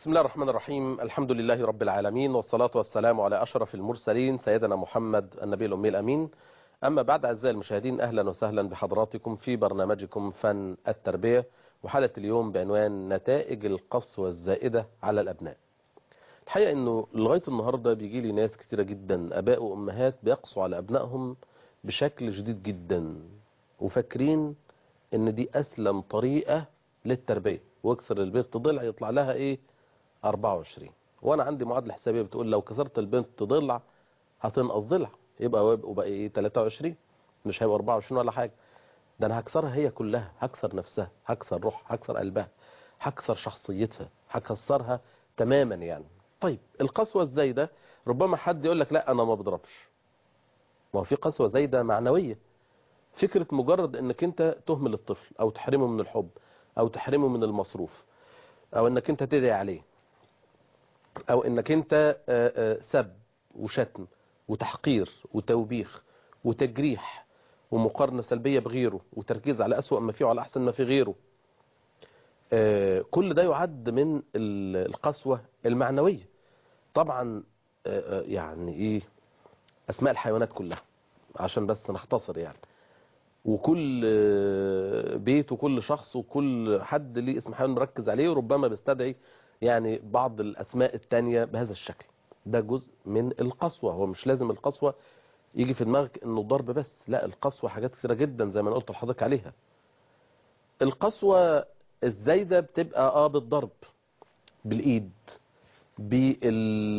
بسم الله الرحمن الرحيم الحمد لله رب العالمين والصلاة والسلام على أشرف المرسلين سيدنا محمد النبي الأمي الأمين أما بعد أعزائي المشاهدين أهلا وسهلا بحضراتكم في برنامجكم فن التربية وحلقة اليوم بعنوان نتائج القسوة الزائدة على الأبناء الحقيقة أنه لغاية النهاردة بيجي لي ناس كتيرة جدا أباء وأمهات بيقسوا على أبنائهم بشكل شديد جدا وفاكرين أن دي أسلم طريقة للتربية واكسر البيت ضلع يطلع لها إيه 24 وانا عندي معادله حسابيه بتقول لو كسرت البنت ضلع هتنقص ضلع يبقى يبقى ايه 23 مش هيبقى 24 ولا حاجه ده انا هكسرها هي كلها هكسر نفسها هكسر روحها هكسر قلبها هكسر شخصيتها هكسرها تماما يعني طيب القسوه الزايده ربما حد يقول لك لا انا ما بضربش ما هو في قسوه زايده معنويه فكره مجرد انك انت تهمل الطفل او تحرمه من الحب او تحرمه من المصروف او انك انت تدعي عليه او انك انت سب وشتم وتحقير وتوبيخ وتجريح ومقارنة سلبية بغيره وتركيز على أسوأ ما فيه وعلى أحسن ما في غيره كل ده يعد من القسوة المعنوية طبعا يعني ايه اسماء الحيوانات كلها عشان بس نختصر يعني وكل بيت وكل شخص وكل حد ليه اسم حيوان مركز عليه وربما بيستدعي يعني بعض الأسماء التانية بهذا الشكل ده جزء من القسوة هو مش لازم القسوة يجي في دماغك انه ضرب بس لا القسوة حاجات كثيرة جدا زي ما انا قلت لحضرتك عليها القسوة الزايدة بتبقى اه بالضرب بالايد بال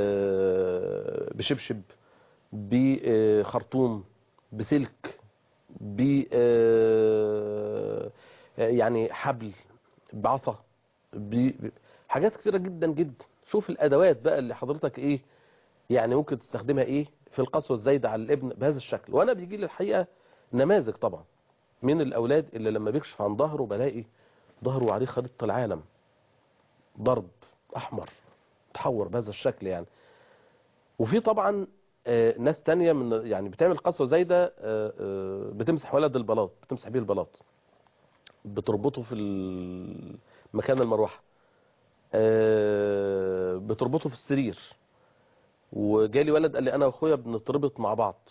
بشبشب بخرطوم بسلك ب يعني حبل بعصا حاجات كثيرة جدا جدا شوف الادوات بقى اللي حضرتك ايه يعني ممكن تستخدمها ايه في القسوة الزايدة على الابن بهذا الشكل وانا بيجي لي الحقيقة نماذج طبعا من الاولاد اللي لما بيكشف عن ظهره بلاقي ظهره عليه خريطة العالم ضرب احمر تحور بهذا الشكل يعني وفي طبعا ناس تانية من يعني بتعمل قسوة زايدة بتمسح ولد البلاط بتمسح بيه البلاط بتربطه في مكان المروحة بتربطه في السرير وجالي ولد قال لي انا واخويا بنتربط مع بعض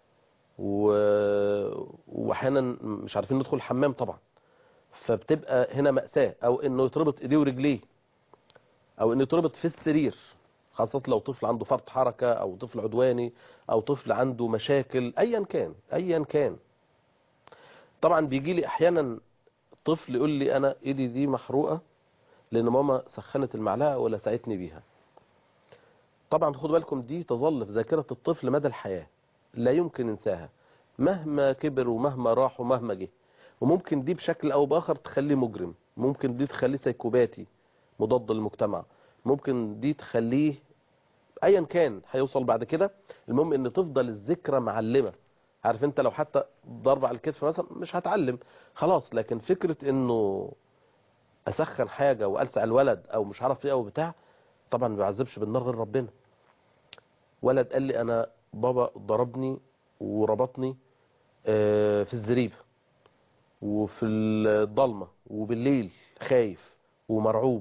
واحيانا مش عارفين ندخل الحمام طبعا فبتبقى هنا مأساة او انه يتربط ايديه ورجليه او انه يتربط في السرير خاصة لو طفل عنده فرط حركة او طفل عدواني او طفل عنده مشاكل ايا كان ايا كان طبعا بيجي لي احيانا طفل يقول لي انا ايدي دي محروقة لان ماما سخنت المعلقة ولا ساعدتني بيها طبعا خدوا بالكم دي تظل في ذاكرة الطفل مدى الحياة لا يمكن انساها مهما كبر ومهما راح ومهما جه وممكن دي بشكل او باخر تخليه مجرم ممكن دي تخليه سيكوباتي مضاد للمجتمع ممكن دي تخليه ايا كان هيوصل بعد كده المهم ان تفضل الذكرى معلمة عارف انت لو حتى ضرب على الكتف مثلا مش هتعلم خلاص لكن فكرة انه اسخن حاجة والسع الولد او مش عارف ايه او بتاع طبعا ما بيعذبش بالنار غير ربنا ولد قال لي انا بابا ضربني وربطني في الزريبة وفي الضلمة وبالليل خايف ومرعوب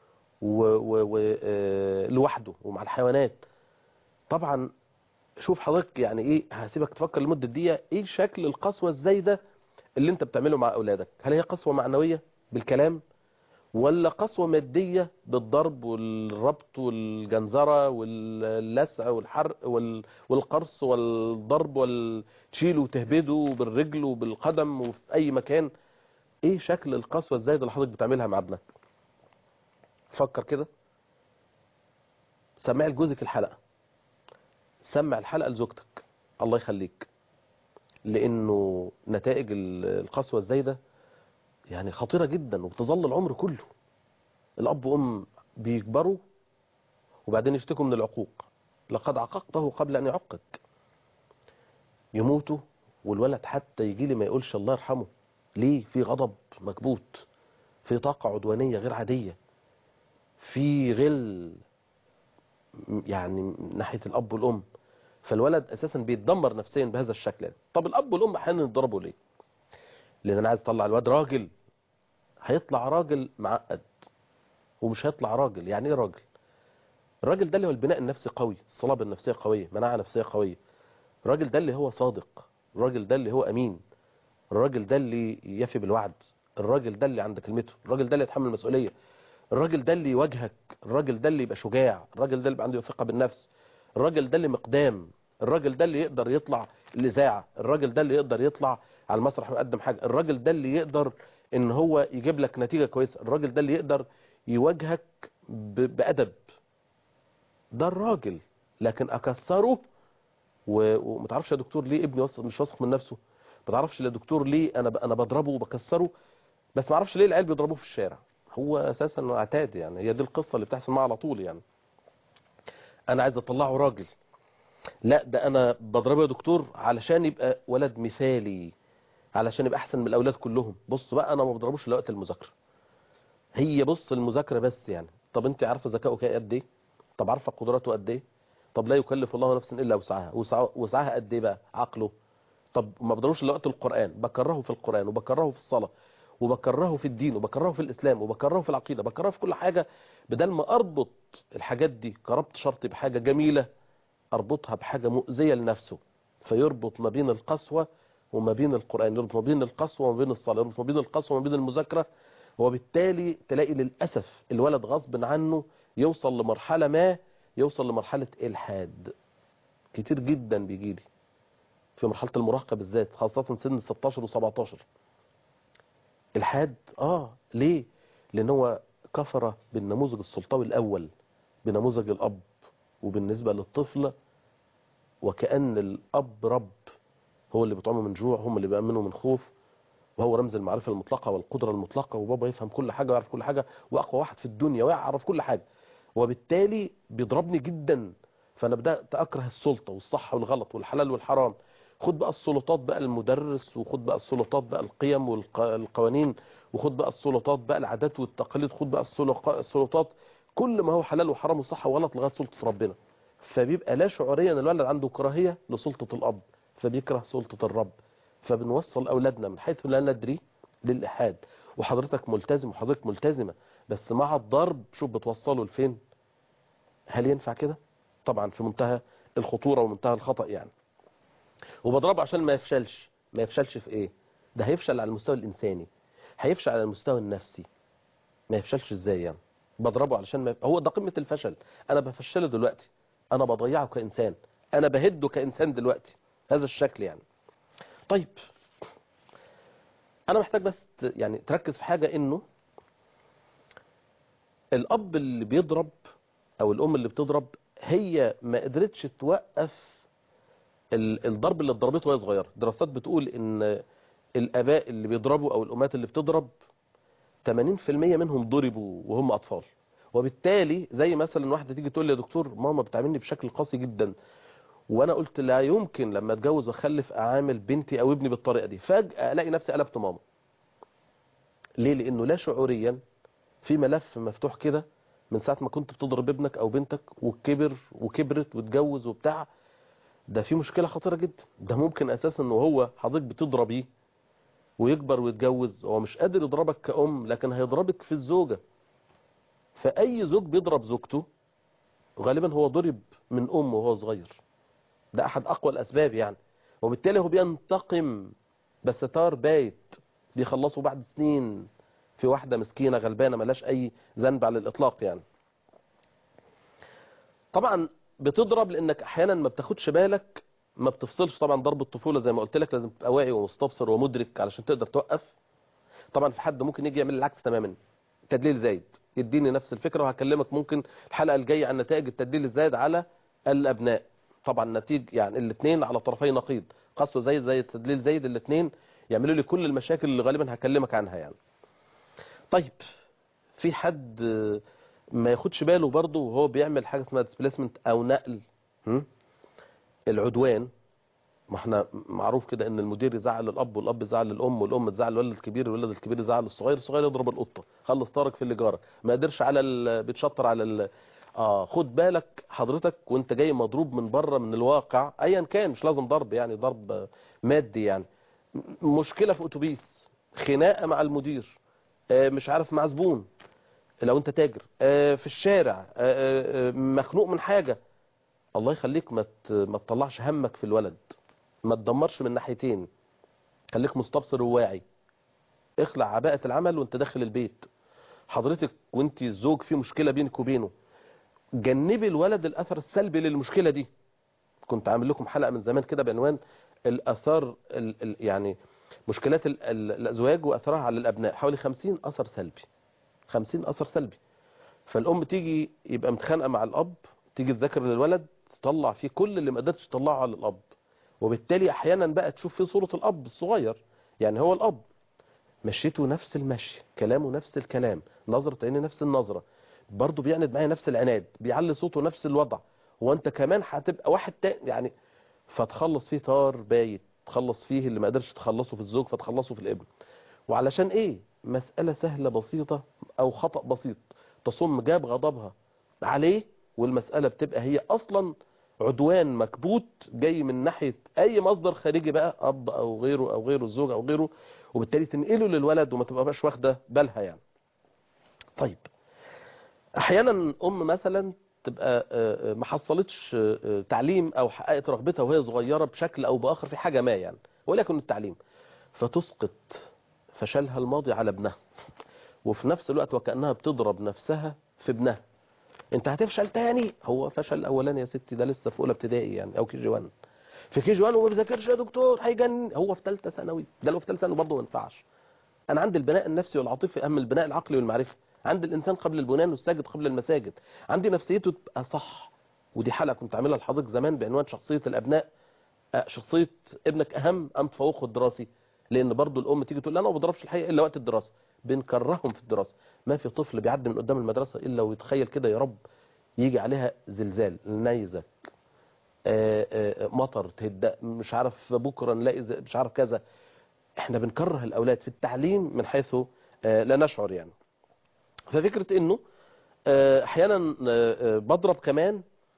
ولوحده ومع الحيوانات طبعا شوف حضرتك يعني ايه هسيبك تفكر لمدة دقيقة ايه شكل القسوة الزايدة اللي انت بتعمله مع اولادك هل هي قسوة معنوية بالكلام ولا قسوة مادية بالضرب والربط والجنزرة واللسع والحرق والقرص والضرب والتشيل وتهبده بالرجل وبالقدم وفي اي مكان ايه شكل القسوة الزايدة اللي حضرتك بتعملها مع ابنك فكر كده سمع لجوزك الحلقة سمع الحلقة لزوجتك الله يخليك لانه نتائج القسوة الزايدة يعني خطيرة جدا وبتظل العمر كله الاب وام بيكبروا وبعدين يشتكوا من العقوق لقد عققته قبل ان يعقك يموتوا والولد حتى يجي لي ما يقولش الله يرحمه ليه في غضب مكبوت في طاقة عدوانية غير عادية في غل يعني ناحية الأب والأم فالولد أساسا بيتدمر نفسيا بهذا الشكل طب الأب والأم أحيانا يضربوا ليه لأن أنا عايز أطلع الواد راجل هيطلع راجل معقد ومش هيطلع راجل يعني ايه راجل الراجل ده اللي هو البناء النفسي قوي الصلابة النفسية قوية مناعة نفسية قوية الراجل ده اللي هو صادق الراجل ده اللي هو امين الراجل ده اللي يفي بالوعد الراجل ده اللي عند كلمته الراجل ده اللي يتحمل المسؤولية الراجل ده اللي يواجهك الراجل ده اللي يبقى شجاع الراجل ده اللي يبقى عنده ثقة بالنفس الراجل ده اللي مقدام الراجل ده اللي يقدر يطلع الاذاعه الراجل ده اللي يقدر يطلع على المسرح ويقدم حاجه الراجل ده اللي يقدر ان هو يجيب لك نتيجه كويسه الراجل ده اللي يقدر يواجهك ب- بادب ده الراجل لكن اكسره و- وما تعرفش يا دكتور ليه ابني وص- مش واثق من نفسه ما تعرفش يا دكتور ليه انا ب- انا بضربه وبكسره بس ما اعرفش ليه العيال بيضربوه في الشارع هو اساسا اعتاد يعني هي دي القصه اللي بتحصل معاه على طول يعني انا عايز اطلعه راجل لا ده انا بضربه يا دكتور علشان يبقى ولد مثالي علشان يبقى احسن من الاولاد كلهم بص بقى انا ما بضربوش لوقت المذاكره هي بص المذاكره بس يعني طب انت عارفه ذكائه كده قد ايه طب عارفه قدراته قد ايه طب لا يكلف الله نفسا الا وسعها وسع- وسعها قد ايه بقى عقله طب ما بضربوش لوقت القران بكرهه في القران وبكرهه في الصلاه وبكرهه في الدين وبكرهه في الاسلام وبكرهه في العقيده بكرهه في كل حاجه بدل ما اربط الحاجات دي كربط شرطي بحاجه جميله اربطها بحاجه مؤذيه لنفسه فيربط ما بين القسوه وما بين القران يربط ما بين القسوه وما بين الصلاه يربط ما بين القسوه وما بين المذاكره وبالتالي تلاقي للاسف الولد غصب عنه يوصل لمرحله ما يوصل لمرحله الحاد كتير جدا بيجي لي في مرحله المراهقه بالذات خاصه سن 16 و17 الحاد اه ليه لان هو كفر بالنموذج السلطوي الاول بنموذج الاب وبالنسبه للطفل وكأن الأب رب هو اللي بيطعمه من جوع هم اللي بيأمنه من خوف وهو رمز المعرفة المطلقة والقدرة المطلقة وبابا يفهم كل حاجة ويعرف كل حاجة وأقوى واحد في الدنيا ويعرف كل حاجة وبالتالي بيضربني جدا فأنا بدأت أكره السلطة والصح والغلط والحلال والحرام خد بقى السلطات بقى المدرس وخد بقى السلطات بقى القيم والقوانين وخد بقى السلطات بقى العادات والتقاليد خد بقى السلق- السلطات كل ما هو حلال وحرام وصح وغلط لغاية سلطة ربنا فبيبقى لا شعوريا الولد عنده كراهية لسلطة الأب فبيكره سلطة الرب فبنوصل أولادنا من حيث لا ندري للإحاد وحضرتك ملتزم وحضرتك ملتزمة بس مع الضرب شوف بتوصله لفين هل ينفع كده طبعا في منتهى الخطورة ومنتهى الخطأ يعني وبضربه عشان ما يفشلش ما يفشلش في ايه ده هيفشل على المستوى الإنساني هيفشل على المستوى النفسي ما يفشلش ازاي يعني بضربه علشان ما هو ده قمة الفشل انا بفشله دلوقتي انا بضيعه كإنسان انا بهده كإنسان دلوقتي هذا الشكل يعني طيب انا محتاج بس ت- يعني تركز في حاجة انه الاب اللي بيضرب او الام اللي بتضرب هي ما قدرتش توقف ال- الضرب اللي اتضربته وهي صغيره دراسات بتقول ان الاباء اللي بيضربوا او الامهات اللي بتضرب 80% منهم ضربوا وهم اطفال وبالتالي زي مثلا واحده تيجي تقول لي يا دكتور ماما بتعاملني بشكل قاسي جدا وانا قلت لا يمكن لما اتجوز واخلف اعامل بنتي او ابني بالطريقه دي فجاه الاقي نفسي قلبت ماما ليه لانه لا شعوريا في ملف مفتوح كده من ساعه ما كنت بتضرب ابنك او بنتك وكبر وكبرت واتجوز وبتاع ده في مشكله خطيره جدا ده ممكن اساسا ان هو حضرتك بتضربيه ويكبر ويتجوز هو مش قادر يضربك كأم لكن هيضربك في الزوجة فأي زوج بيضرب زوجته غالبا هو ضرب من أمه وهو صغير ده أحد أقوى الأسباب يعني وبالتالي هو بينتقم بس تار بايت بيخلصوا بعد سنين في واحدة مسكينة غلبانة ملاش أي ذنب على الإطلاق يعني طبعا بتضرب لأنك أحيانا ما بتاخدش بالك ما بتفصلش طبعا ضرب الطفولة زي ما قلت لك لازم تبقى واعي ومستبصر ومدرك علشان تقدر توقف طبعا في حد ممكن يجي يعمل العكس تماما تدليل زايد يديني نفس الفكرة وهكلمك ممكن الحلقة الجاية عن نتائج التدليل الزايد على الأبناء طبعا نتيج يعني الاثنين على طرفي نقيض قسوة زايد زي التدليل زايد الاثنين يعملوا لي كل المشاكل اللي غالبا هكلمك عنها يعني طيب في حد ما ياخدش باله برضه وهو بيعمل حاجة اسمها ديسبيسمنت أو نقل هم؟ العدوان ما احنا معروف كده ان المدير يزعل الاب والاب يزعل الام والام تزعل الولد الكبير والولد الكبير يزعل الصغير الصغير يضرب القطه خلص طارق في اللي جارك ما قدرش على ال... بيتشطر على ال... اه خد بالك حضرتك وانت جاي مضروب من بره من الواقع ايا كان مش لازم ضرب يعني ضرب مادي يعني م- مشكله في اتوبيس خناقه مع المدير آه مش عارف مع زبون لو انت تاجر آه، في الشارع آه، آه، آه، مخنوق من حاجة الله يخليك ما ت- ما تطلعش همك في الولد ما تدمرش من ناحيتين خليك مستبصر وواعي اخلع عباءة العمل وانت داخل البيت حضرتك وانت الزوج في مشكلة بينك وبينه جنبي الولد الاثر السلبي للمشكلة دي كنت عامل لكم حلقة من زمان كده بعنوان الاثار ال ال يعني مشكلات ال ال الازواج واثرها على الابناء حوالي 50 اثر سلبي 50 اثر سلبي فالام تيجي يبقى متخانقه مع الاب تيجي تذاكر للولد تطلع فيه كل اللي ما قدرتش تطلعه على الاب وبالتالي احيانا بقى تشوف فيه صوره الاب الصغير يعني هو الاب مشيته نفس المشي كلامه نفس الكلام نظرة عيني نفس النظرة برضه بيعند معايا نفس العناد بيعلي صوته نفس الوضع وانت كمان هتبقى واحد تاني يعني فتخلص فيه طار بايت تخلص فيه اللي ما قدرش تخلصه في الزوج فتخلصه في الابن وعلشان ايه مسألة سهلة بسيطة او خطأ بسيط تصم جاب غضبها عليه والمسألة بتبقى هي اصلا عدوان مكبوت جاي من ناحية اي مصدر خارجي بقى اب او غيره او غيره الزوج او غيره وبالتالي تنقله للولد وما تبقاش واخده بالها يعني طيب احيانا ام مثلا تبقى آه، آه، ما حصلتش آه، آه، تعليم او حققت رغبتها وهي صغيره بشكل او باخر في حاجه ما يعني وليكن التعليم فتسقط فشلها الماضي على ابنها وفي نفس الوقت وكانها بتضرب نفسها في ابنها انت هتفشل تاني هو فشل اولاني يا ستي ده لسه في اولى ابتدائي يعني او كي جي 1 في كي جي 1 وما بيذاكرش يا دكتور هيجنن هو في ثالثه ثانوي ده لو في ثالثه ثانوي برضه ما ينفعش انا عندي البناء النفسي والعاطفي اهم البناء العقلي والمعرفي عند الانسان قبل البنيان والساجد قبل المساجد عندي نفسيته تبقى صح ودي حلقه كنت عاملها لحضرتك زمان بعنوان شخصيه الابناء آه، شخصيه ابنك اهم ام تفوقه الدراسي لان برضو الام تيجي تقول لا انا ما بضربش الحقيقه الا وقت الدراسه بنكرههم في الدراسه ما في طفل بيعدي من قدام المدرسه الا ويتخيل كده يا رب يجي عليها زلزال نيزك آه، آه، مطر تهدأ مش عارف بكره نلاقي ز- مش عارف كذا احنا بنكره الاولاد في التعليم من حيث آه، لا نشعر يعني ففكره انه آه، احيانا آه، آه، بضرب كمان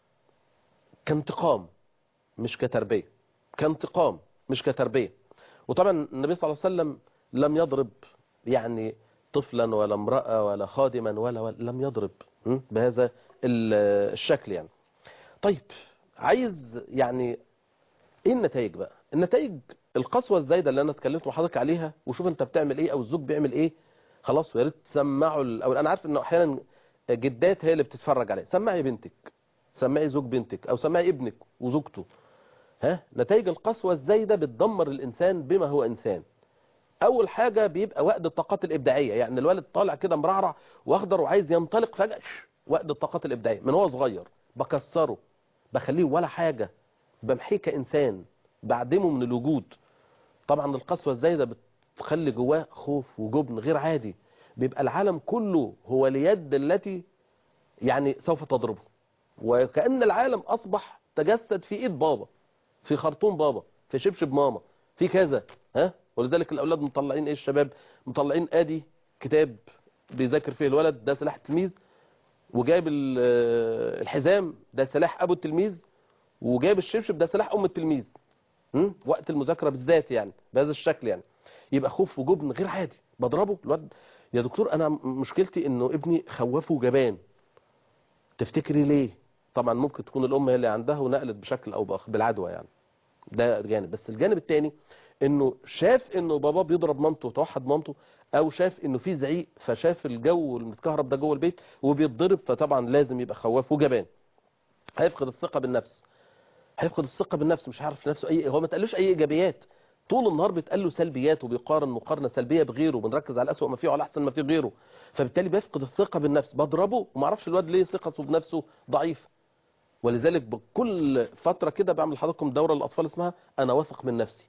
كانتقام مش كتربيه كانتقام مش كتربيه وطبعا النبي صلى الله عليه وسلم لم يضرب يعني طفلا ولا امراه ولا خادما ولا, ولا لم يضرب م? بهذا ال- الشكل يعني طيب عايز يعني ايه النتائج بقى النتائج القسوه الزايده اللي انا اتكلمت مع حضرتك عليها وشوف انت بتعمل ايه او الزوج بيعمل ايه خلاص ويا ريت تسمعوا ال- او انا عارف انه احيانا جدات هي اللي بتتفرج عليه سمعي بنتك سمعي زوج بنتك او سمعي ابنك وزوجته ها نتائج القسوه الزايده بتدمر الانسان بما هو انسان اول حاجه بيبقى وقت الطاقات الابداعيه يعني الولد طالع كده مرعرع واخضر وعايز ينطلق فجاه ش- وقت الطاقات الابداعيه من هو صغير بكسره بخليه ولا حاجه بمحيه كانسان بعدمه من الوجود طبعا القسوه الزايده بتخلي جواه خوف وجبن غير عادي بيبقى العالم كله هو اليد التي يعني سوف تضربه وكأن العالم أصبح تجسد في إيد بابا في خرطوم بابا في شبشب ماما في كذا ها ولذلك الأولاد مطلعين إيه الشباب مطلعين آدي كتاب بيذاكر فيه الولد ده سلاح التلميذ وجايب ال- آه، الحزام ده سلاح أبو التلميذ وجايب الشبشب ده سلاح أم التلميذ م? وقت المذاكرة بالذات يعني بهذا الشكل يعني يبقى خوف وجبن غير عادي بضربه الواد يا دكتور انا م- مشكلتي انه ابني خوفه وجبان تفتكري ليه طبعا ممكن تكون الام هي اللي عندها ونقلت بشكل او باخر بالعدوى يعني ده جانب بس الجانب الثاني انه شاف انه بابا بيضرب مامته وتوحد مامته او شاف انه في زعيق فشاف الجو المتكهرب ده جوه البيت وبيتضرب فطبعا لازم يبقى خواف وجبان هيفقد الثقه بالنفس هيفقد الثقه بالنفس مش عارف نفسه اي هو ما تقالوش اي ايجابيات طول النهار بيتقال له سلبيات وبيقارن مقارنه سلبيه بغيره بنركز على اسوء ما فيه وعلى احسن ما فيه غيره فبالتالي بيفقد الثقه بالنفس بضربه وما اعرفش الواد ليه ثقته بنفسه ضعيفه ولذلك بكل فتره كده بعمل لحضراتكم دوره للاطفال اسمها انا واثق من نفسي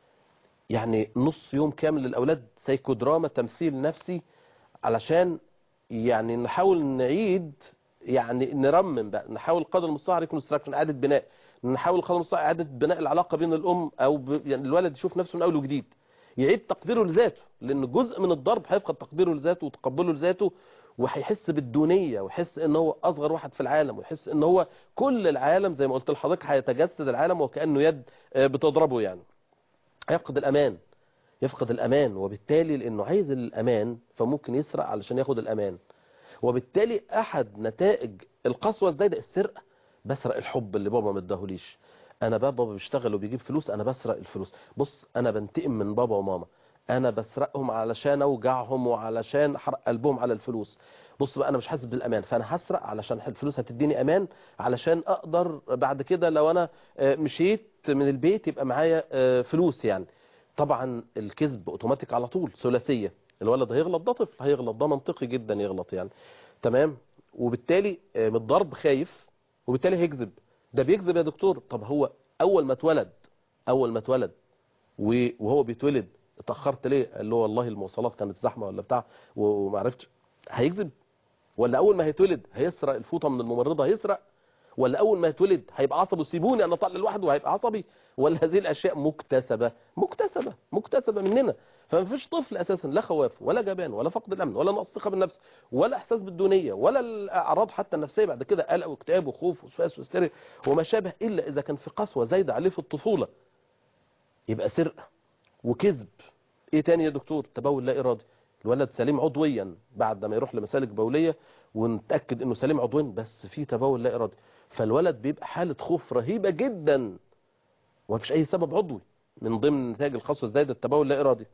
يعني نص يوم كامل للاولاد سايكودراما تمثيل نفسي علشان يعني نحاول نعيد يعني نرمم بقى نحاول قدر المستطاع ريكونستراكشن اعاده بناء نحاول قدر المستطاع اعاده بناء العلاقه بين الام او ب... يعني الولد يشوف نفسه من اول وجديد يعيد تقديره لذاته لان جزء من الضرب هيفقد تقديره لذاته وتقبله لذاته وهيحس بالدونيه ويحس ان هو اصغر واحد في العالم ويحس ان هو كل العالم زي ما قلت لحضرتك هيتجسد العالم وكانه يد آه، بتضربه يعني هيفقد الامان يفقد الامان وبالتالي لانه عايز الامان فممكن يسرق علشان ياخد الامان وبالتالي احد نتائج القسوه الزايده السرقه بسرق الحب اللي بابا ما اداهوليش انا بابا بيشتغل وبيجيب فلوس انا بسرق الفلوس بص انا بنتقم من بابا وماما انا بسرقهم علشان اوجعهم وعلشان احرق قلبهم على الفلوس بص بقى انا مش حاسس بالامان فانا هسرق علشان الفلوس هتديني امان علشان اقدر بعد كده لو انا آه، مشيت من البيت يبقى معايا آه، فلوس يعني طبعا الكذب اوتوماتيك على طول ثلاثيه الولد هيغلط ده طفل هيغلط ده منطقي جدا يغلط يعني تمام وبالتالي آه، من الضرب خايف وبالتالي هيكذب ده بيكذب يا دكتور طب هو اول ما اتولد اول ما اتولد و- وهو بيتولد اتاخرت ليه قال له والله المواصلات كانت زحمه ولا بتاع و- وما عرفتش هيكذب ولا اول ما هيتولد هيسرق الفوطه من الممرضه هيسرق ولا اول ما يتولد هيبقى عصبي سيبوني انا طالع لوحده وهيبقى عصبي ولا هذه الاشياء مكتسبه مكتسبه مكتسبه مننا فما فيش طفل اساسا لا خواف ولا جبان ولا فقد الامن ولا نقص ثقه بالنفس ولا احساس بالدونيه ولا الاعراض حتى النفسيه بعد كده قلق واكتئاب وخوف وسواس وهستيريا وما شابه الا اذا كان في قسوه زايده عليه في الطفوله يبقى سرقه وكذب ايه تاني يا دكتور تبول لا ارادي الولد سليم عضويا بعد ما يروح لمسالك بوليه ونتاكد انه سليم عضويا بس في تبول لا ارادي فالولد بيبقى حاله خوف رهيبه جدا ومفيش اي سبب عضوي من ضمن نتائج القسوه الزايده التبول لا ارادي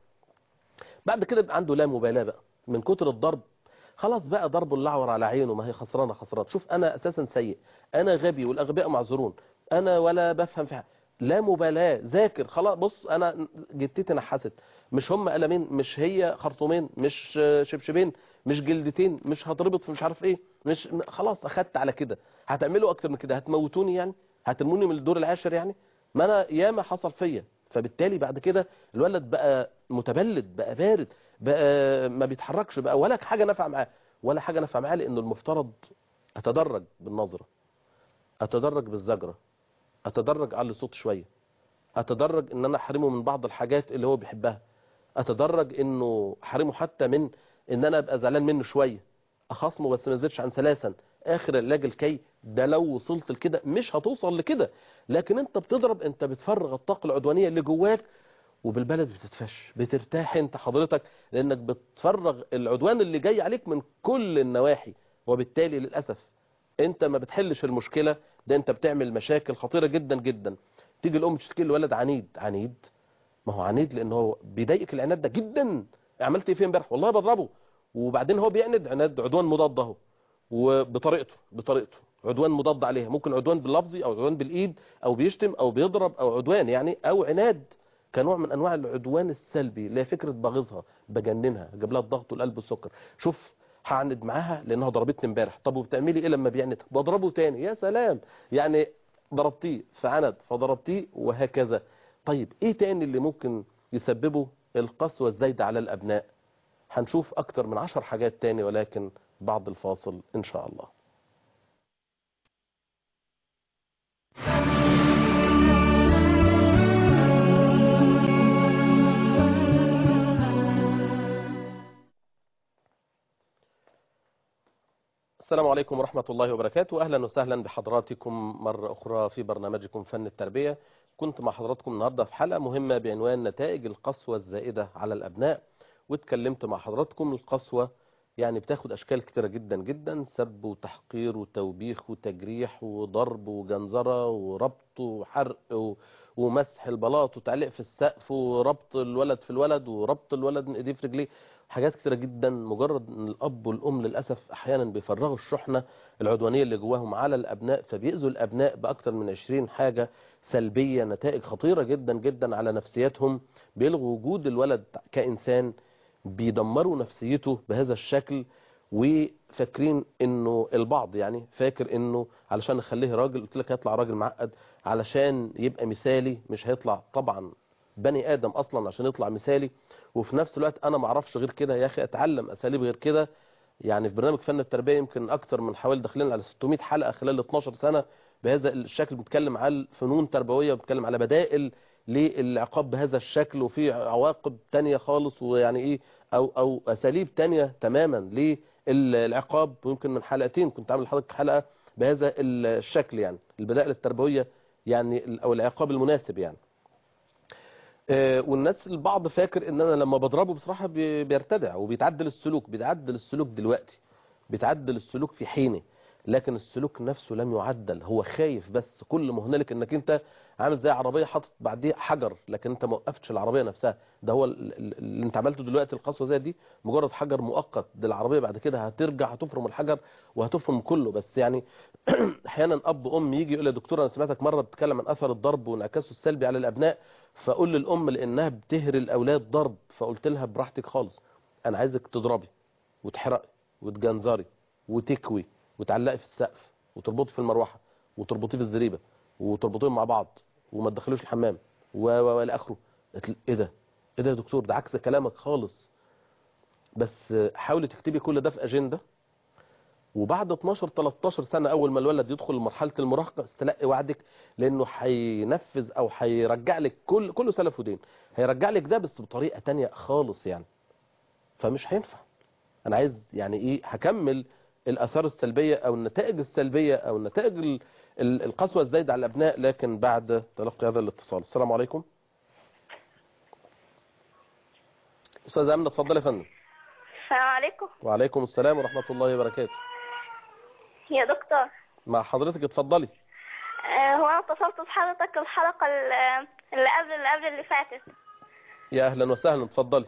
بعد كده يبقى عنده لا مبالاه بقى من كتر الضرب خلاص بقى ضرب اللعور على عينه ما هي خسرانه خسران شوف انا اساسا سيء انا غبي والاغبياء معذورون انا ولا بفهم في حاجه لا مبالاه ذاكر خلاص بص انا جتتي نحست مش هم قلمين مش هي خرطومين مش شبشبين مش جلدتين مش هتربط في مش عارف ايه مش خلاص اخدت على كده هتعملوا اكتر من كده هتموتوني يعني هترموني من الدور العاشر يعني ما انا ياما حصل فيا فبالتالي بعد كده الولد بقى متبلد بقى بارد بقى ما بيتحركش بقى ولا حاجه نافعه معاه ولا حاجه نافعه معاه لانه المفترض اتدرج بالنظره اتدرج بالزجره اتدرج على صوت شويه اتدرج ان انا احرمه من بعض الحاجات اللي هو بيحبها اتدرج انه احرمه حتى من ان انا ابقى زعلان منه شويه اخصمه بس ما يزيدش عن ثلاثا اخر العلاج الكي ده لو وصلت لكده مش هتوصل لكده لكن انت بتضرب انت بتفرغ الطاقه العدوانيه اللي جواك وبالبلد بتتفش بترتاح انت حضرتك لانك بتفرغ العدوان اللي جاي عليك من كل النواحي وبالتالي للاسف انت ما بتحلش المشكله ده انت بتعمل مشاكل خطيره جدا جدا تيجي الام تشتكي الولد عنيد عنيد ما هو عنيد لان هو بيضايقك العناد ده جدا عملت ايه فيه امبارح والله بضربه وبعدين هو بيعند عناد عدوان مضاد اهو وبطريقته بطريقته عدوان مضاد عليها ممكن عدوان باللفظي او عدوان بالايد او بيشتم او بيضرب او عدوان يعني او عناد كنوع من انواع العدوان السلبي اللي هي فكره بغيظها بجننها جاب لها الضغط والقلب والسكر شوف هعند معاها لانها ضربتني امبارح طب وبتعملي ايه لما بيعند بضربه تاني يا سلام يعني ضربتيه فعند فضربتيه وهكذا طيب ايه تاني اللي ممكن يسببه القسوه الزايده على الابناء هنشوف اكتر من عشر حاجات تاني ولكن بعد الفاصل ان شاء الله السلام عليكم ورحمة الله وبركاته أهلا وسهلا بحضراتكم مرة أخرى في برنامجكم فن التربية كنت مع حضراتكم النهاردة في حلقة مهمة بعنوان نتائج القسوة الزائدة على الأبناء واتكلمت مع حضراتكم القسوة يعني بتاخد أشكال كتيرة جدا جدا سب وتحقير وتوبيخ وتجريح وضرب وجنزرة وربط وحرق و... ومسح البلاط وتعليق في السقف وربط الولد في الولد وربط الولد من ايديه في رجليه حاجات كتيرة جدا مجرد ان الاب والام للاسف احيانا بيفرغوا الشحنه العدوانيه اللي جواهم على الابناء فبيأذوا الابناء باكتر من 20 حاجه سلبيه نتائج خطيره جدا جدا على نفسياتهم بيلغوا وجود الولد كانسان بيدمروا نفسيته بهذا الشكل وفاكرين انه البعض يعني فاكر انه علشان نخليه راجل قلت لك هيطلع راجل معقد علشان يبقى مثالي مش هيطلع طبعا بني ادم اصلا عشان يطلع مثالي وفي نفس الوقت انا ما اعرفش غير كده يا اخي اتعلم اساليب غير كده يعني في برنامج فن التربيه يمكن اكتر من حوالي داخلين على 600 حلقه خلال 12 سنه بهذا الشكل بنتكلم على فنون تربويه بنتكلم على بدائل للعقاب بهذا الشكل وفي عواقب تانية خالص ويعني ايه او او اساليب تانية تماما للعقاب ويمكن من حلقتين كنت عامل لحضرتك حلقه بهذا الشكل يعني البدائل التربويه يعني او العقاب المناسب يعني والناس البعض فاكر ان انا لما بضربه بصراحه بيرتدع وبيتعدل السلوك بيتعدل السلوك دلوقتي بتعدل السلوك في حينه لكن السلوك نفسه لم يعدل هو خايف بس كل ما هنالك انك انت عامل زي عربيه حاطط بعديها حجر لكن انت ما وقفتش العربيه نفسها ده هو ال- ال- اللي انت عملته دلوقتي القسوه زي دي مجرد حجر مؤقت ده العربيه بعد كده هترجع هتفرم الحجر وهتفرم كله بس يعني احيانا اب ام يجي يقول لي يا دكتور انا سمعتك مره بتتكلم عن اثر الضرب وانعكاسه السلبي على الابناء فاقول للام لانها بتهري الاولاد ضرب فقلت لها براحتك خالص انا عايزك تضربي وتحرقي وتجنزري وتكوي وتعلقي في السقف وتربطي في المروحه وتربطيه في الزريبه وتربطيهم مع بعض وما تدخلوش الحمام و و والى اخره قلت له، ايه ده ايه ده يا دكتور ده عكس كلامك خالص بس حاولي تكتبي كل ده في اجنده وبعد 12 13 سنه اول ما الولد يدخل مرحله المراهقه استلقي وعدك لانه هينفذ او هيرجع لك كل كله سلف ودين هيرجع لك ده بس بطريقه تانية خالص يعني فمش هينفع انا عايز يعني ايه هكمل الاثار السلبيه او النتائج السلبيه او النتائج ال- ال- القسوه الزايده على الابناء لكن بعد تلقي هذا الاتصال السلام عليكم استاذ امنه اتفضل يا فندم السلام عليكم وعليكم السلام ورحمه الله وبركاته يا دكتور مع حضرتك اتفضلي آه، هو انا اتصلت بحضرتك الحلقة ال- اللي قبل اللي قبل اللي فاتت يا اهلا وسهلا اتفضلي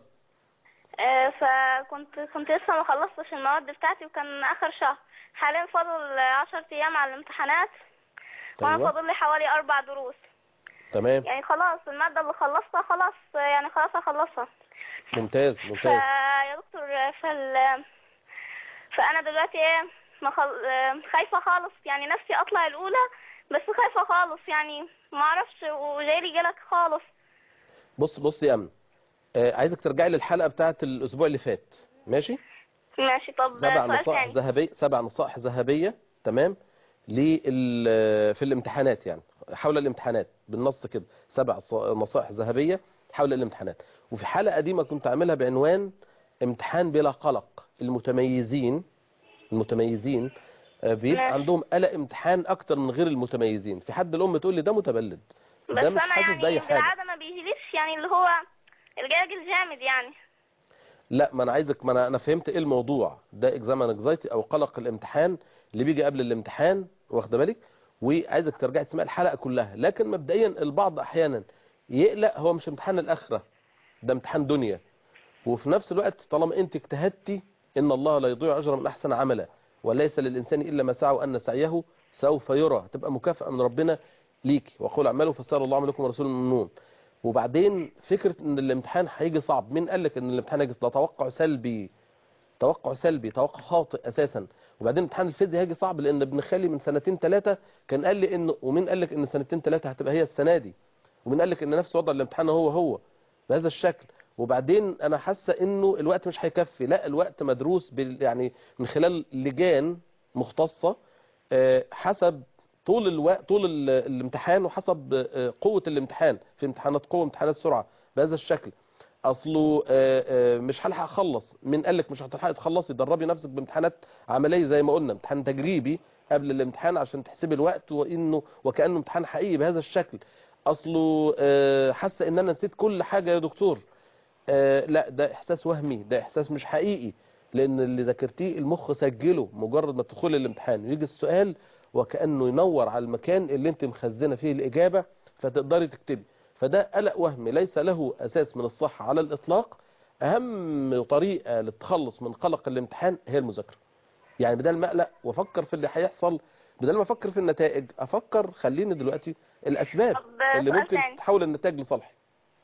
آه، فكنت كنت لسه ما خلصتش المواد بتاعتي وكان اخر شهر حاليا فاضل عشر ايام على الامتحانات وانا أيوة. فاضل لي حوالي اربع دروس تمام يعني خلاص المادة اللي خلصتها خلاص آه، يعني خلاص هخلصها ممتاز ممتاز فيا دكتور فال فانا دلوقتي ايه مخل... آه، خايفه خالص يعني نفسي اطلع الاولى بس خايفه خالص يعني ما اعرفش وجايلي جالك خالص بص بص يا امن آه عايزك ترجعي للحلقه بتاعه الاسبوع اللي فات ماشي ماشي طب سبع سؤال نصائح تاني ذهبيه سبع نصائح ذهبيه تمام لل في الامتحانات يعني حول الامتحانات بالنص كده سبع ص- نصائح ذهبيه حول الامتحانات وفي حلقه قديمه كنت عاملها بعنوان امتحان بلا قلق المتميزين المتميزين آه، بيبقى ماشي. عندهم قلق امتحان اكتر من غير المتميزين في حد الام تقول لي ده متبلد بس ده مش انا حاسس يعني باي حاجه بالعاده ما بيجيليش يعني اللي هو الجاج الجامد يعني لا ما انا عايزك ما انا انا فهمت ايه الموضوع ده اكزامان انكزايتي او قلق الامتحان اللي بيجي قبل الامتحان واخده بالك وعايزك ترجعي تسمعي الحلقه كلها لكن مبدئيا البعض احيانا يقلق هو مش امتحان الاخره ده امتحان دنيا وفي نفس الوقت طالما انت اجتهدتي ان الله لا يضيع اجر من احسن عملا وليس للانسان الا ما سعى وان سعيه سوف يرى تبقى مكافاه من ربنا ليكي وقول اعملوا فسار الله عملكم ورسول المؤمنون وبعدين فكره ان الامتحان هيجي صعب مين قال لك ان الامتحان هيجي ده توقع سلبي توقع سلبي توقع خاطئ اساسا وبعدين امتحان الفيزياء هيجي صعب لان ابن خالي من سنتين ثلاثه كان قال لي انه ومين قال لك ان سنتين ثلاثه هتبقى هي السنه دي ومين قال لك ان نفس وضع الامتحان هو هو بهذا الشكل وبعدين انا حاسه انه الوقت مش هيكفي لا الوقت مدروس بال يعني من خلال لجان مختصه آه، حسب طول الوقت طول ال- الامتحان وحسب آه، قوه الامتحان في امتحانات قوه امتحانات سرعه بهذا الشكل اصله آه، آه، مش هلحق اخلص مين قال لك مش هتلحقي تخلصي دربي نفسك بامتحانات عمليه زي ما قلنا امتحان تجريبي قبل الامتحان عشان تحسبي الوقت وانه وكانه امتحان حقيقي بهذا الشكل اصله آه، حاسه ان انا نسيت كل حاجه يا دكتور آه، لا ده احساس وهمي ده احساس مش حقيقي لان اللي ذاكرتيه المخ سجله مجرد ما تدخلي الامتحان ويجي السؤال وكانه ينور على المكان اللي انت مخزنه فيه الاجابه فتقدري تكتبي فده قلق وهمي ليس له اساس من الصحه على الاطلاق اهم طريقه للتخلص من قلق الامتحان هي المذاكره يعني بدل ما اقلق وافكر في اللي هيحصل بدل ما افكر في النتائج افكر خليني دلوقتي الاسباب طب اللي سؤال ممكن تاني. تحول النتائج لصالحي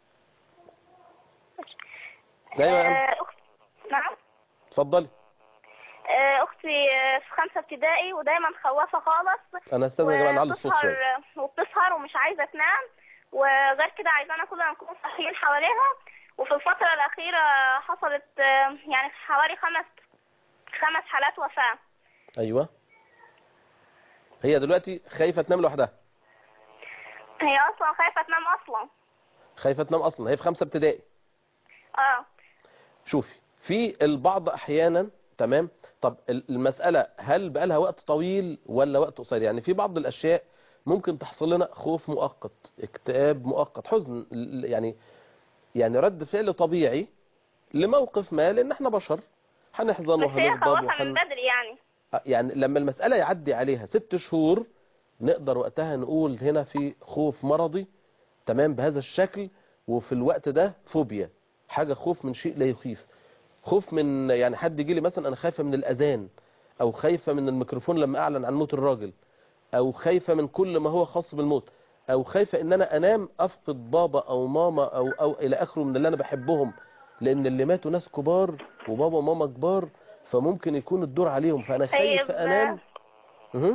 ايوه يا أم. آه، أخت... نعم اتفضلي آه، اختي آه، في خمسه ابتدائي ودايما خوافه خالص انا استاذن يا جماعه نعلي الصوت شويه وبتسهر وبتسهر ومش عايزه تنام وغير كده عايزانا كلنا نكون صاحيين حواليها وفي الفترة الأخيرة حصلت آه، يعني حوالي خمس خمس حالات وفاة ايوه هي دلوقتي خايفه تنام لوحدها هي أصلا خايفة تنام أصلا خايفه تنام اصلا هي في خمسه ابتدائي اه شوفي في البعض احيانا تمام طب ال- المساله هل بقى لها وقت طويل ولا وقت قصير يعني في بعض الاشياء ممكن تحصل لنا خوف مؤقت اكتئاب مؤقت حزن ل- يعني يعني رد فعل طبيعي لموقف ما لان احنا بشر هنحزن بس هي وهنغضب خوفها من وهن... بدري يعني يعني لما المسألة يعدي عليها ست شهور نقدر وقتها نقول هنا في خوف مرضي تمام بهذا الشكل وفي الوقت ده فوبيا حاجة خوف من شيء لا يخيف خوف من يعني حد يجي لي مثلا انا خايفة من الاذان او خايفة من الميكروفون لما اعلن عن موت الراجل او خايفة من كل ما هو خاص بالموت او خايفة ان انا انام افقد بابا او ماما او او الى اخره من اللي انا بحبهم لان اللي ماتوا ناس كبار وبابا وماما كبار فممكن يكون الدور عليهم فانا خايف طيب انام اها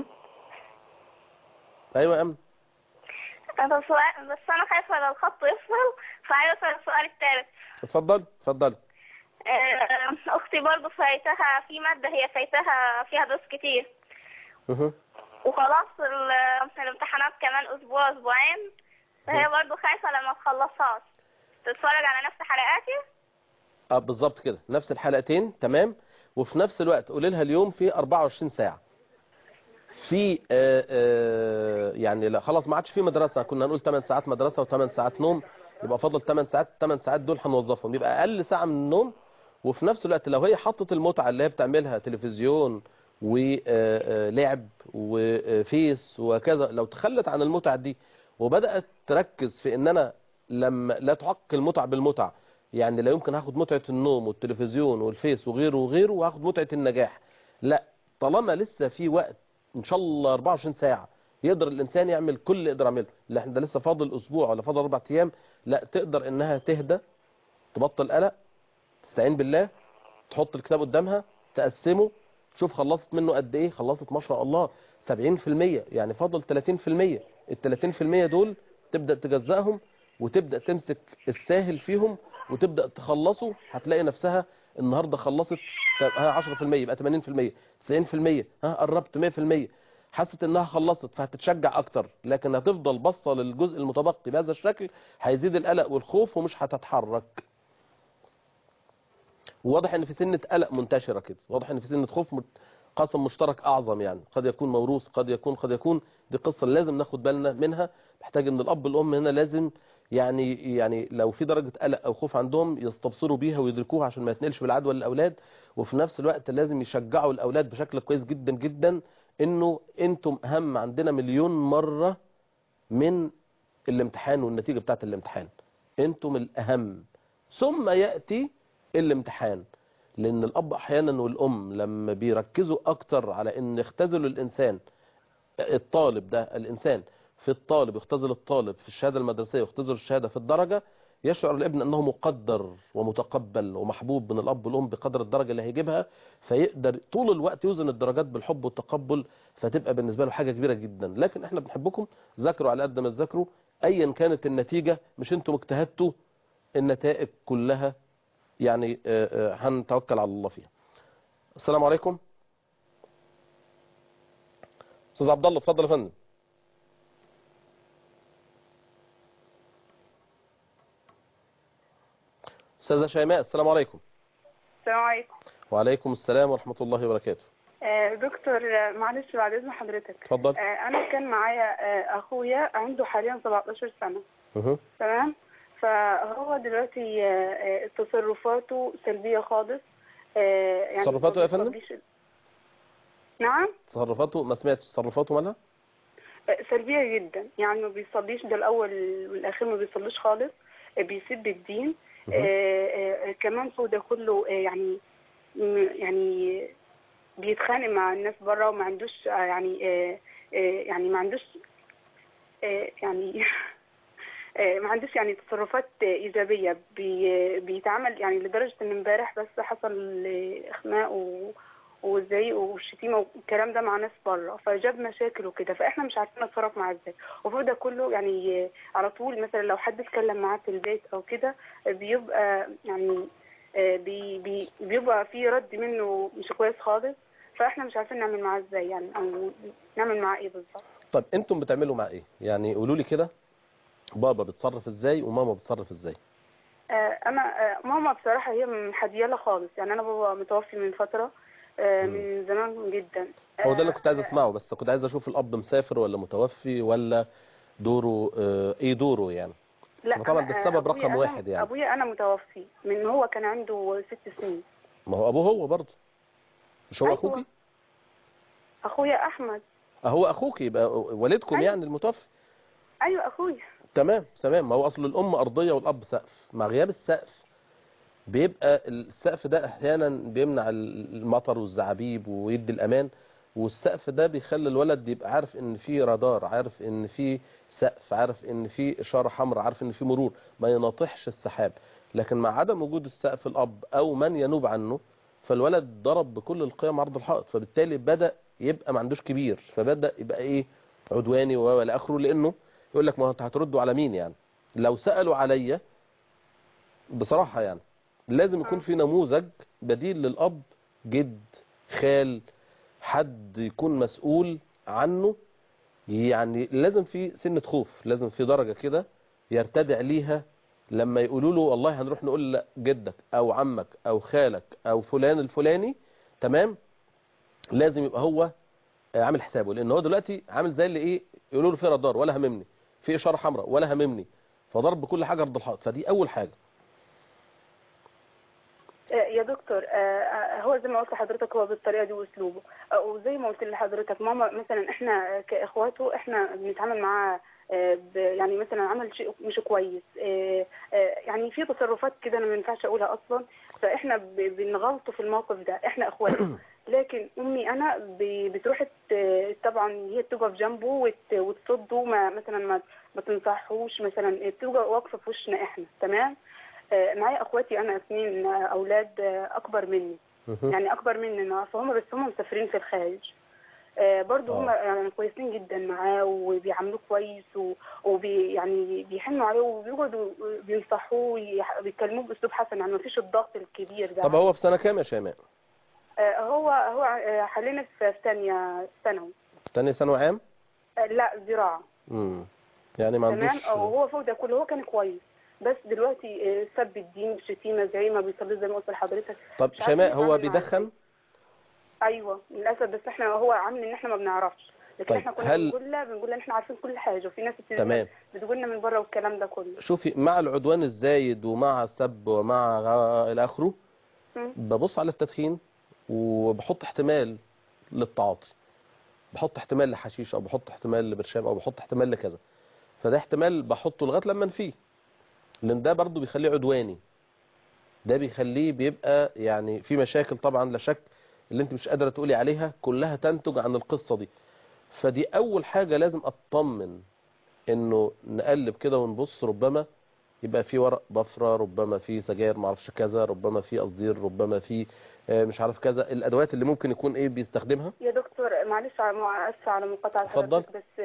ايوه يا امن أنا سؤال بس أنا خايفة لو الخط يفصل فعايزة أسأل السؤال التالت اتفضل اتفضل آه، أختي برضو فايتها في مادة هي فايتها فيها دروس كتير اها وخلاص ال- الامتحانات كمان أسبوع أسبوعين فهي برضو خايفة لما تخلصهاش تتفرج على نفس حلقاتي اه بالظبط كده نفس الحلقتين تمام وفي نفس الوقت قولي لها اليوم في 24 ساعة في آه آه يعني لا خلاص ما عادش في مدرسة كنا نقول 8 ساعات مدرسة و8 ساعات نوم يبقى فضل 8 ساعات 8 ساعات دول هنوظفهم يبقى اقل ساعة من النوم وفي نفس الوقت لو هي حطت المتعة اللي هي بتعملها تلفزيون ولعب وفيس وكذا لو تخلت عن المتعة دي وبدأت تركز في ان انا لما لا تعق المتعة بالمتعة يعني لا يمكن هاخد متعة النوم والتلفزيون والفيس وغيره وغيره وهاخد متعة النجاح لا طالما لسه في وقت ان شاء الله 24 ساعة يقدر الانسان يعمل كل اللي يقدر يعمله لا احنا ده لسه فاضل اسبوع ولا فاضل اربع ايام لا تقدر انها تهدى تبطل قلق تستعين بالله تحط الكتاب قدامها تقسمه تشوف خلصت منه قد ايه خلصت ما شاء الله 70% يعني فاضل 30% ال 30% دول تبدأ تجزأهم وتبدأ تمسك الساهل فيهم وتبدأ تخلصه هتلاقي نفسها النهاردة خلصت طب ها 10% يبقى 80% 90% ها قربت 100% حست انها خلصت فهتتشجع اكتر لكن هتفضل بصة للجزء المتبقي بهذا الشكل هيزيد القلق والخوف ومش هتتحرك وواضح ان في سنة قلق منتشرة كده واضح ان في سنة خوف مت- قاسم مشترك اعظم يعني قد يكون موروث قد يكون قد يكون دي قصة لازم ناخد بالنا منها محتاج ان الاب والام هنا لازم يعني يعني لو في درجة قلق او خوف عندهم يستبصروا بيها ويدركوها عشان ما يتنقلش بالعدوى للاولاد وفي نفس الوقت لازم يشجعوا الاولاد بشكل كويس جدا جدا انه انتم اهم عندنا مليون مرة من الامتحان والنتيجة بتاعت الامتحان انتم الاهم ثم يأتي الامتحان لان الاب احيانا والام لما بيركزوا اكتر على ان يختزلوا الانسان الطالب ده الانسان في الطالب يختزل الطالب في الشهاده المدرسيه يختزل الشهاده في الدرجه يشعر الابن انه مقدر ومتقبل ومحبوب من الاب والام بقدر الدرجه اللي هيجيبها فيقدر طول الوقت يوزن الدرجات بالحب والتقبل فتبقى بالنسبه له حاجه كبيره جدا لكن احنا بنحبكم ذاكروا على قد ما تذاكروا ايا كانت النتيجه مش انتم اجتهدتوا النتائج كلها يعني آه، آه، هنتوكل على الله فيها السلام عليكم استاذ عبد الله اتفضل يا فندم استاذه شيماء السلام عليكم السلام عليكم وعليكم السلام ورحمه الله وبركاته آه، دكتور آه، معلش بعد اذن حضرتك اتفضل آه، انا كان معايا آه، اخويا عنده حاليا 17 سنه مه. تمام فهو دلوقتي آه، آه، تصرفاته سلبيه خالص آه، يعني تصرفاته يا ما فندم؟ بيصليش- نعم تصرفاته ما سمعتش تصرفاته مالها آه، سلبيه جدا يعني ما بيصليش ده الاول والاخير ما بيصليش خالص آه، بيسب الدين مه. آه، آه، آه، كمان فوق ده كله آه، يعني م- يعني بيتخانق مع الناس بره وما عندوش آه، يعني آه، آه، يعني ما عندوش آه، يعني آه، ما عندوش يعني تصرفات آه، إيجابية بي- بيتعامل يعني لدرجة إن امبارح بس حصل آه، خناق و- والزعيق والشتيمة والكلام ده مع ناس بره فجاب مشاكل وكده فاحنا مش عارفين نتصرف معاه ازاي وفوق ده كله يعني آه، على طول مثلا لو حد اتكلم معاه في البيت او كده آه، بيبقى يعني آه، بي بي بيبقى في رد منه مش كويس خالص فاحنا مش عارفين نعمل معاه ازاي يعني او نعمل معاه ايه بالظبط طيب انتم بتعملوا مع ايه يعني قولوا لي كده بابا بتصرف ازاي وماما بتصرف ازاي آه، انا آه، ماما بصراحه هي محدياله خالص يعني انا بابا متوفي من فتره آه، مم. من زمان جدا هو ده اللي كنت عايز آه، اسمعه بس كنت عايز اشوف الاب مسافر ولا متوفي ولا دوره آه، ايه دوره يعني لا طبعا أنا- ده السبب أبويا رقم أنا- واحد يعني. ابويا انا متوفي من هو كان عنده ست سنين ما هو ابوه هو برضه مش هو أيوة. اخوكي اخويا احمد هو اخوك يبقى والدكم أيوة. يعني المتوفي ايوه اخويا تمام تمام ما هو اصل الام ارضيه والاب سقف مع غياب السقف بيبقى السقف ده احيانا بيمنع المطر والزعابيب ويدي الامان والسقف ده بيخلي الولد يبقى عارف ان في رادار عارف ان في سقف عارف ان في اشاره حمراء عارف ان في مرور ما يناطحش السحاب لكن مع عدم وجود السقف الاب او من ينوب عنه فالولد ضرب بكل القيم عرض الحائط فبالتالي بدا يبقى ما عندوش كبير فبدا يبقى ايه عدواني والى اخره لانه يقول لك ما هو انت هتردوا على مين يعني لو سالوا عليا بصراحه يعني لازم يكون في نموذج بديل للاب جد خال حد يكون مسؤول عنه يعني لازم في سنة خوف لازم في درجة كده يرتدع ليها لما يقولوا له والله هنروح نقول لا جدك او عمك او خالك او فلان الفلاني تمام لازم يبقى هو عامل حسابه لان هو دلوقتي عامل زي اللي ايه يقولوا له في رادار ولا هممني في اشاره حمراء ولا هممني فضرب بكل حاجه ارض الحائط فدي اول حاجه آه، يا دكتور آه، آه، هو زي ما قلت لحضرتك هو بالطريقه دي واسلوبه آه، وزي ما قلت لحضرتك ماما مثلا احنا كاخواته احنا بنتعامل معاه آه، ب- يعني مثلا عمل شيء مش كويس آه، آه، يعني في تصرفات كده انا ما ينفعش اقولها اصلا فاحنا ب- بنغلطه في الموقف ده احنا اخواته لكن امي انا ب- بتروح ت- طبعا هي بتقف جنبه وت- وتصده ما مثلا ما ما تنصحوش مثلا بتبقى واقفه في وشنا احنا تمام آه، معايا اخواتي انا اثنين آه، اولاد آه، اكبر مني مهم. يعني اكبر مننا فهم بس هم مسافرين في الخارج آه، برضو هم آه. يعني كويسين جدا معاه وبيعاملوه كويس و- وبي يعني بيحنوا عليه وبيقعدوا بينصحوه ويح- بيكلموه باسلوب حسن يعني ما فيش الضغط الكبير ده طب هو في سنه كام يا شيماء آه، هو هو آه، حاليا في في ثانيه ثانوي تاني ثانوي عام آه، لا زراعه امم يعني ما تمام عندوش وهو فوق ده كله هو كان كويس بس دلوقتي آه، سب الدين شتيمه زي ما بيصلي زي ما قلت لحضرتك طب مش عارفة شيماء نتعامل هو معاه بيدخن ايوه للاسف بس احنا هو عامل ان احنا ما بنعرفش لكن طيب، احنا كنا هل- بنقول لها بنقول لها احنا عارفين كل حاجه وفي ناس بتقول تمام. بتقول لنا من بره والكلام ده كله شوفي مع العدوان الزايد ومع السب ومع غ- الى اخره مم. ببص على التدخين وبحط احتمال للتعاطي بحط احتمال لحشيش او بحط احتمال لبرشام او بحط احتمال لكذا فده احتمال بحطه لغايه لما انفيه لان ده برضو بيخليه عدواني ده بيخليه بيبقى يعني في مشاكل طبعا لا شك اللي انت مش قادره تقولي عليها كلها تنتج عن القصه دي فدي اول حاجه لازم اطمن انه نقلب كده ونبص ربما يبقى في ورق بفرة ربما في سجاير معرفش كذا ربما في قصدير ربما في آه، مش عارف كذا الادوات اللي ممكن يكون ايه بيستخدمها يا دكتور معلش على اسفه على مقاطعه اتفضل. حضرتك بس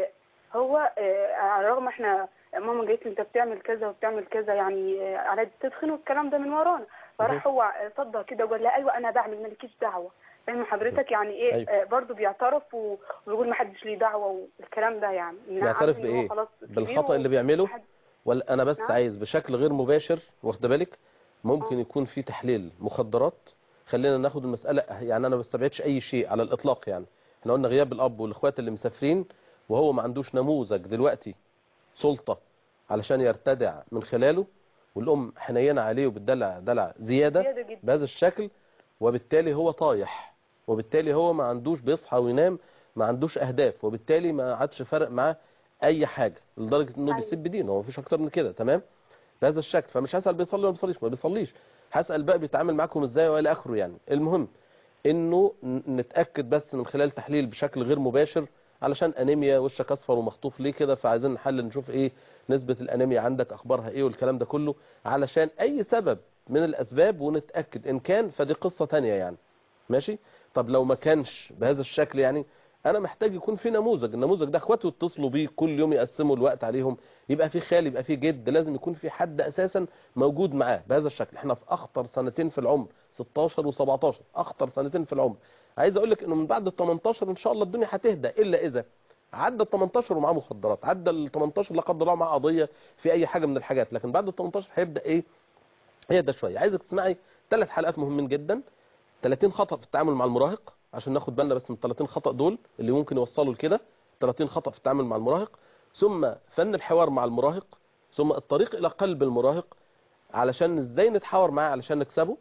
هو آه، على الرغم احنا ماما قالت لي انت بتعمل كذا وبتعمل كذا يعني آه، على التدخين والكلام ده من ورانا فراح هو آه، صدق كده وقال لا ايوه انا بعمل مالكيش دعوه فاهم حضرتك يعني ايه أيوة. آه، برضه بيعترف و- ويقول ما حدش ليه دعوه والكلام ده يعني إن أنا بيعترف عارف إن هو بايه خلاص كبير بالخطأ و- اللي بيعمله محد- ولا انا بس نعم. عايز بشكل غير مباشر واخد بالك ممكن يكون في تحليل مخدرات خلينا ناخد المسألة يعني انا ما بستبعدش اي شيء على الاطلاق يعني احنا قلنا غياب الاب والاخوات اللي مسافرين وهو ما عندوش نموذج دلوقتي سلطة علشان يرتدع من خلاله والام حنينة عليه وبتدلع دلع زيادة زيادة جدا بهذا الشكل وبالتالي هو طايح وبالتالي هو ما عندوش بيصحى وينام ما عندوش اهداف وبالتالي ما عادش فارق معاه اي حاجه لدرجه انه أيوة. بيسيب دينه هو مفيش اكتر من كده تمام بهذا الشكل فمش هسال بيصلي ولا ما بيصليش ما بيصليش هسال بقى بيتعامل معاكم ازاي والى اخره يعني المهم انه ن- نتاكد بس من خلال تحليل بشكل غير مباشر علشان انيميا وشك اصفر ومخطوف ليه كده فعايزين نحلل نشوف ايه نسبه الانيميا عندك اخبارها ايه والكلام ده كله علشان اي سبب من الاسباب ونتاكد ان كان فدي قصه تانية يعني ماشي طب لو ما كانش بهذا الشكل يعني انا محتاج يكون في نموذج النموذج ده اخواته يتصلوا بيه كل يوم يقسموا الوقت عليهم يبقى في خال يبقى في جد لازم يكون في حد اساسا موجود معاه بهذا الشكل احنا في اخطر سنتين في العمر 16 و17 اخطر سنتين في العمر عايز اقول لك انه من بعد ال 18 ان شاء الله الدنيا هتهدى الا اذا عدى ال 18 ومعاه مخدرات عدى ال 18 لا قدر الله معاه قضيه في اي حاجه من الحاجات لكن بعد ال 18 هيبدا ايه يهدى شويه عايزك تسمعي ثلاث حلقات مهمين جدا 30 خطأ في التعامل مع المراهق عشان ناخد بالنا بس من 30 خطأ دول اللي ممكن يوصلوا لكده 30 خطأ في التعامل مع المراهق ثم فن الحوار مع المراهق ثم الطريق إلى قلب المراهق علشان ازاي نتحاور معاه علشان نكسبه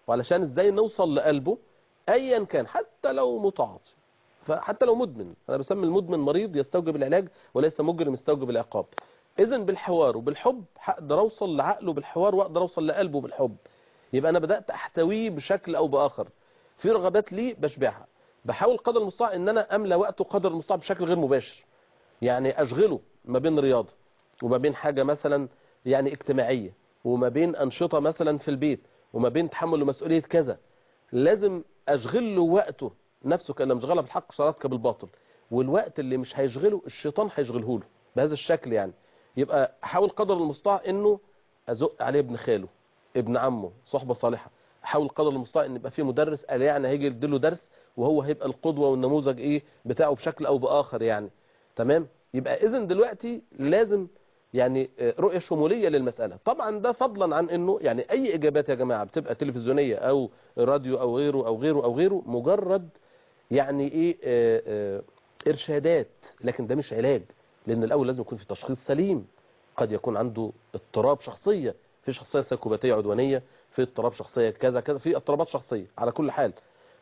وعلشان ازاي نوصل لقلبه ايا كان حتى لو متعاطي فحتى لو مدمن انا بسمي المدمن مريض يستوجب العلاج وليس مجرم يستوجب العقاب اذا بالحوار وبالحب هقدر اوصل لعقله بالحوار واقدر اوصل لقلبه بالحب يبقى انا بدات احتويه بشكل او باخر في رغبات لي بشبعها بحاول قدر المستطاع ان انا املى وقته قدر المستطاع بشكل غير مباشر يعني اشغله ما بين رياضه وما بين حاجه مثلا يعني اجتماعيه وما بين انشطه مثلا في البيت وما بين تحمل مسؤوليه كذا لازم اشغل له وقته نفسه كان مشغله بالحق شراتك بالباطل والوقت اللي مش هيشغله الشيطان هيشغله له بهذا الشكل يعني يبقى احاول قدر المستطاع انه ازق عليه ابن خاله ابن عمه صحبه صالحه احاول قدر المستطاع ان يبقى في مدرس قال يعني هيجي يديله درس وهو هيبقى القدوه والنموذج ايه بتاعه بشكل او باخر يعني تمام يبقى اذا دلوقتي لازم يعني رؤيه شموليه للمساله طبعا ده فضلا عن انه يعني اي اجابات يا جماعه بتبقى تلفزيونيه او راديو او غيره او غيره او غيره مجرد يعني ايه آه آه ارشادات لكن ده مش علاج لان الاول لازم يكون في تشخيص سليم قد يكون عنده اضطراب شخصيه في شخصيه سيكوباتيه عدوانيه في اضطراب شخصيه كذا كذا في اضطرابات شخصيه على كل حال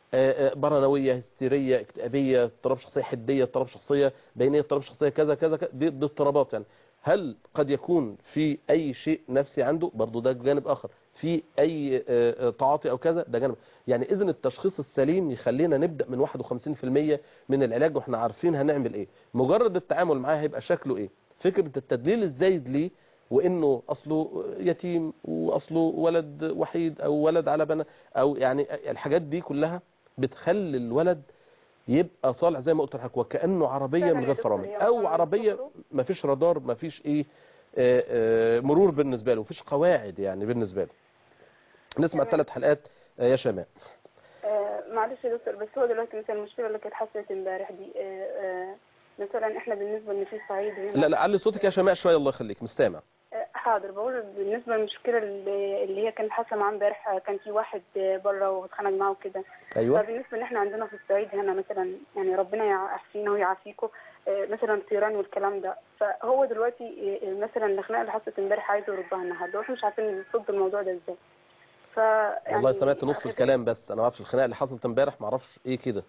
برانويه هستيريه اكتئابيه اضطراب شخصيه حديه اضطراب شخصيه بينيه اضطراب شخصيه كذا كذا كذا دي, دي اضطرابات يعني هل قد يكون في اي شيء نفسي عنده برضه ده جانب اخر في اي تعاطي او كذا ده جانب يعني اذا التشخيص السليم يخلينا نبدا من 51% من العلاج واحنا عارفين هنعمل ايه مجرد التعامل معاه هيبقى شكله ايه فكره التدليل الزايد ليه وانه اصله يتيم واصله ولد وحيد او ولد على بنا او يعني الحاجات دي كلها بتخلي الولد يبقى طالع زي ما قلت لحضرتك وكانه عربيه من غير فرامل او عربيه ما فيش رادار ما فيش ايه آآ آآ مرور بالنسبه له مفيش قواعد يعني بالنسبه له نسمع ثلاث حلقات يا شماء آه معلش يا دكتور بس هو دلوقتي مثلا المشكله اللي كانت حصلت امبارح دي آه آه مثلا احنا بالنسبه ان في صعيد هنا لا لا علي صوتك يا شماء شويه الله يخليك مش سامع حاضر بقول بالنسبه للمشكله اللي اللي هي كانت حاصله معاه امبارح كان في واحد بره واتخانق معاه وكده ايوه فبالنسبه ان احنا عندنا في الصعيد هنا مثلا يعني ربنا يعافينا ويعافيكم مثلا الطيران والكلام ده فهو دلوقتي مثلا الخناقه اللي حصلت امبارح عايز يردها النهارده واحنا مش عارفين نصد الموضوع ده ازاي ف يعني والله سمعت نص الكلام بس انا ما اعرفش الخناقه اللي حصلت امبارح ما اعرفش ايه كده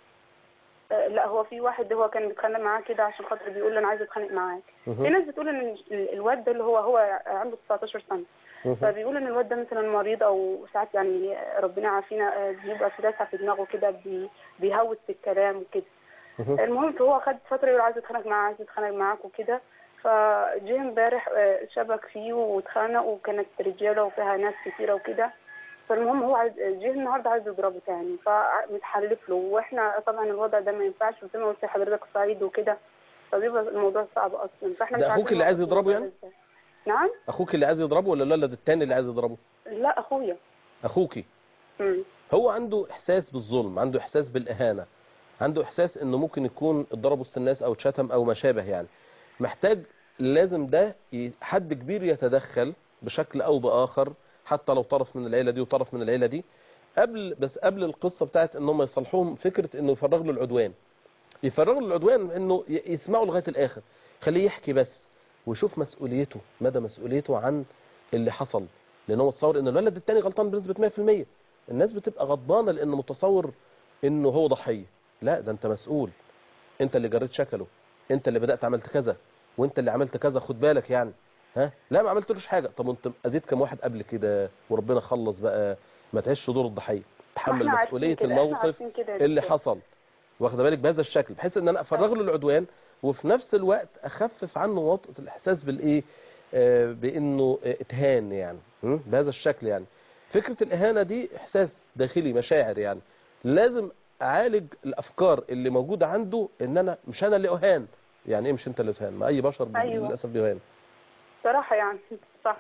لا هو في واحد هو كان بيتخانق معاه كده عشان خاطر بيقول له انا عايز اتخانق معاك في ناس بتقول ان الواد ده اللي هو هو عنده 19 سنه فبيقول ان الواد ده مثلا مريض او ساعات يعني ربنا يعافينا بيبقى في لسعه في دماغه كده بي بيهوس في الكلام وكده المهم فهو خد فتره يقول عايز اتخانق معاه عايز اتخانق معاك وكده فجه امبارح شبك فيه واتخانق وكانت رجاله وفيها ناس كتيره وكده فالمهم هو عايز جه النهارده عايز يضربه تاني فمتحلف له واحنا طبعا الوضع ده ما ينفعش وزي ما قلت لحضرتك صعيد وكده فبيبقى الموضوع صعب اصلا فاحنا ده اخوك اللي عايز يضربه يعني؟ نعم اخوك اللي عايز يضربه ولا الولد التاني اللي عايز يضربه؟ لا اخويا اخوكي امم هو عنده احساس بالظلم عنده احساس بالاهانه عنده احساس انه ممكن يكون اتضرب وسط الناس او اتشتم او ما شابه يعني محتاج لازم ده حد كبير يتدخل بشكل او باخر حتى لو طرف من العيله دي وطرف من العيله دي قبل بس قبل القصه بتاعت ان هم يصلحوهم فكره انه يفرغ له العدوان يفرغ له العدوان انه يسمعوا لغايه الاخر خليه يحكي بس ويشوف مسؤوليته مدى مسؤوليته عن اللي حصل لان هو متصور ان الولد التاني غلطان بنسبه 100% الناس بتبقى غضبانه لانه متصور انه هو ضحيه لا ده انت مسؤول انت اللي جريت شكله انت اللي بدات عملت كذا وانت اللي عملت كذا خد بالك يعني ها لا ما عملتلوش حاجه طب انت اذيت كام واحد قبل كده وربنا خلص بقى ما تعيش دور الضحيه تحمل مسؤوليه الموقف اللي حصل واخد بالك بهذا الشكل بحيث ان انا افرغ له العدوان وفي نفس الوقت اخفف عنه وطأة الاحساس بالايه آه بانه اتهان يعني بهذا الشكل يعني فكره الاهانه دي احساس داخلي مشاعر يعني لازم اعالج الافكار اللي موجوده عنده ان انا مش انا اللي اهان يعني ايه مش انت اللي تهان ما اي بشر أيوة. للاسف بيهان صراحه يعني صح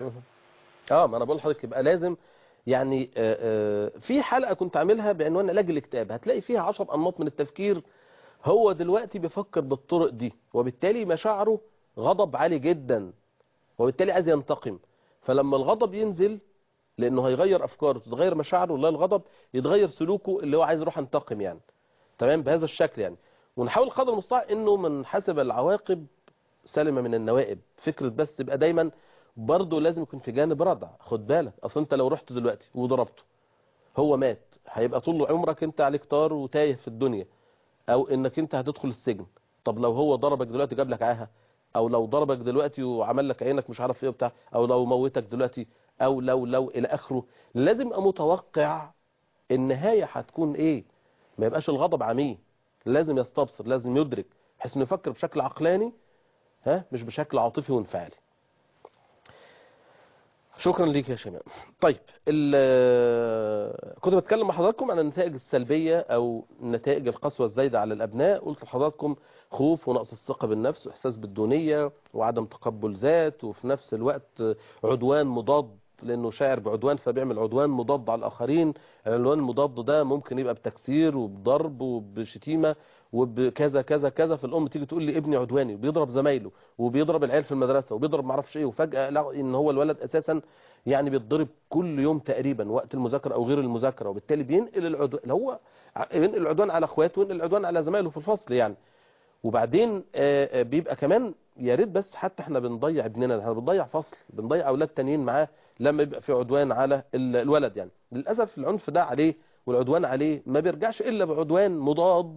اه ما انا بقول لحضرتك يبقى لازم يعني آآ آآ في حلقه كنت عاملها بعنوان علاج الاكتئاب هتلاقي فيها 10 انماط من التفكير هو دلوقتي بيفكر بالطرق دي وبالتالي مشاعره غضب عالي جدا وبالتالي عايز ينتقم فلما الغضب ينزل لانه هيغير افكاره تتغير مشاعره لا الغضب يتغير سلوكه اللي هو عايز يروح ينتقم يعني تمام بهذا الشكل يعني ونحاول قدر المستطاع انه من حسب العواقب سلمة من النوائب فكرة بس تبقى دايما برضه لازم يكون في جانب ردع خد بالك اصل انت لو رحت دلوقتي وضربته هو مات هيبقى طول عمرك انت عليك طار وتايه في الدنيا او انك انت هتدخل السجن طب لو هو ضربك دلوقتي جاب لك عاهه او لو ضربك دلوقتي وعمل لك عينك مش عارف ايه وبتاع او لو موتك دلوقتي او لو لو الى اخره لازم ابقى متوقع النهايه هتكون ايه ما يبقاش الغضب عميق لازم يستبصر لازم يدرك بحيث انه يفكر بشكل عقلاني ها مش بشكل عاطفي وانفعالي شكرا ليك يا شيماء طيب ال- كنت بتكلم مع حضراتكم عن النتائج السلبية او نتائج القسوة الزايدة على الابناء قلت لحضراتكم خوف ونقص الثقة بالنفس واحساس بالدونية وعدم تقبل ذات وفي نفس الوقت عدوان مضاد لانه شاعر بعدوان فبيعمل عدوان مضاد على الاخرين العدوان المضاد ده ممكن يبقى بتكسير وبضرب وبشتيمة وبكذا كذا كذا فالام تيجي تقول لي ابني عدواني وبيضرب زمايله وبيضرب العيال في المدرسه وبيضرب معرفش ايه وفجاه لا ان هو الولد اساسا يعني بيتضرب كل يوم تقريبا وقت المذاكره او غير المذاكره وبالتالي بينقل العدوان هو ع- بينقل العدوان على اخواته وينقل العدوان على زمايله في الفصل يعني وبعدين آه، آه، بيبقى كمان يا ريت بس حتى احنا بنضيع ابننا احنا بنضيع فصل بنضيع اولاد تانيين معاه لما يبقى في عدوان على ال- الولد يعني للاسف العنف ده عليه والعدوان عليه ما بيرجعش الا بعدوان مضاد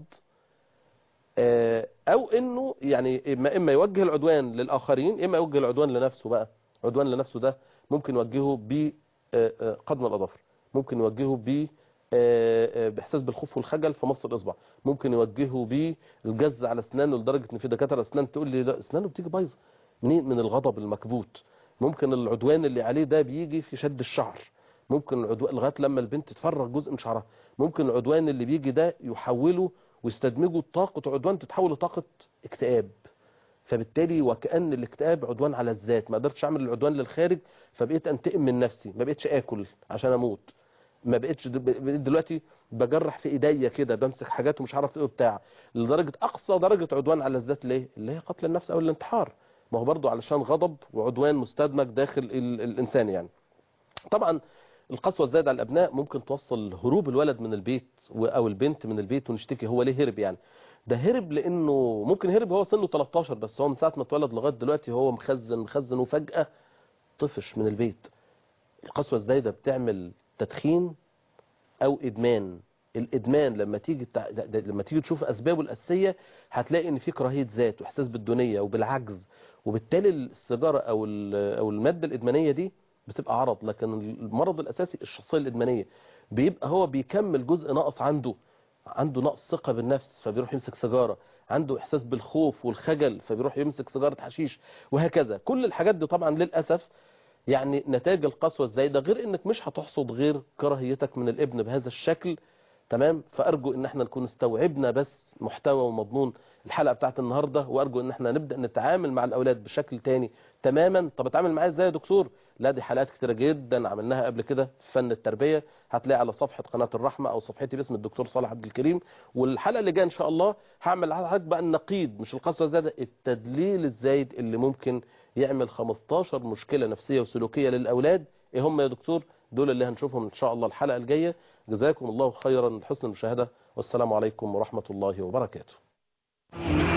آه، او انه يعني اما اما يوجه العدوان للاخرين اما يوجه العدوان لنفسه بقى عدوان لنفسه ده ممكن يوجهه ب آه، آه، قدم الاظافر ممكن يوجهه ب آه، آه، باحساس بالخوف والخجل في مص الاصبع ممكن يوجهه بالجز على اسنانه لدرجه ان في دكاتره اسنان تقول لي لا اسنانه بتيجي بايظه منين من الغضب المكبوت ممكن العدوان اللي عليه ده بيجي في شد الشعر ممكن العدوان لغايه لما البنت تفرغ جزء من شعرها ممكن العدوان اللي بيجي ده يحوله ويستدمجوا طاقة عدوان تتحول لطاقة اكتئاب فبالتالي وكأن الاكتئاب عدوان على الذات ما قدرتش اعمل العدوان للخارج فبقيت انتقم من نفسي ما بقيتش اكل عشان اموت ما بقيتش بقيت دلوقتي بجرح في ايديا كده بمسك حاجات ومش عارف ايه وبتاع لدرجة اقصى درجة عدوان على الذات ليه اللي هي قتل النفس او الانتحار ما هو برضه علشان غضب وعدوان مستدمج داخل ال- الانسان يعني طبعا القسوة الزايدة على الأبناء ممكن توصل هروب الولد من البيت و- أو البنت من البيت ونشتكي هو ليه هرب يعني ده هرب لأنه ممكن هرب هو سنه 13 بس هو من ساعة ما اتولد لغاية دلوقتي هو مخزن مخزن وفجأة طفش من البيت القسوة الزايدة بتعمل تدخين أو إدمان الإدمان لما تيجي تع- ده- ده- لما تيجي تشوف أسبابه الأساسية هتلاقي إن في كراهية ذات وإحساس بالدونية وبالعجز وبالتالي السيجارة أو ال- أو المادة الإدمانية دي بتبقى عرض لكن المرض الأساسي الشخصية الإدمانية بيبقى هو بيكمل جزء ناقص عنده عنده نقص ثقة بالنفس فبيروح يمسك سيجارة عنده إحساس بالخوف والخجل فبيروح يمسك سيجارة حشيش وهكذا كل الحاجات دي طبعا للأسف يعني نتاج القسوة الزايدة غير انك مش هتحصد غير كراهيتك من الابن بهذا الشكل تمام فارجو ان احنا نكون استوعبنا بس محتوى ومضمون الحلقة بتاعت النهاردة وارجو ان احنا نبدأ نتعامل مع الاولاد بشكل تاني تماما طب اتعامل معاه ازاي يا دكتور لا دي حلقات كتيرة جدا عملناها قبل كده في فن التربية هتلاقي على صفحة قناة الرحمة او صفحتي باسم الدكتور صالح عبد الكريم والحلقة اللي جايه ان شاء الله هعمل على حضرتك بقى النقيض مش القسوة الزايدة التدليل الزايد اللي ممكن يعمل 15 مشكلة نفسية وسلوكية للأولاد ايه هم يا دكتور دول اللي هنشوفهم ان شاء الله الحلقة الجاية جزاكم الله خيرا لحسن المشاهدة والسلام عليكم ورحمة الله وبركاته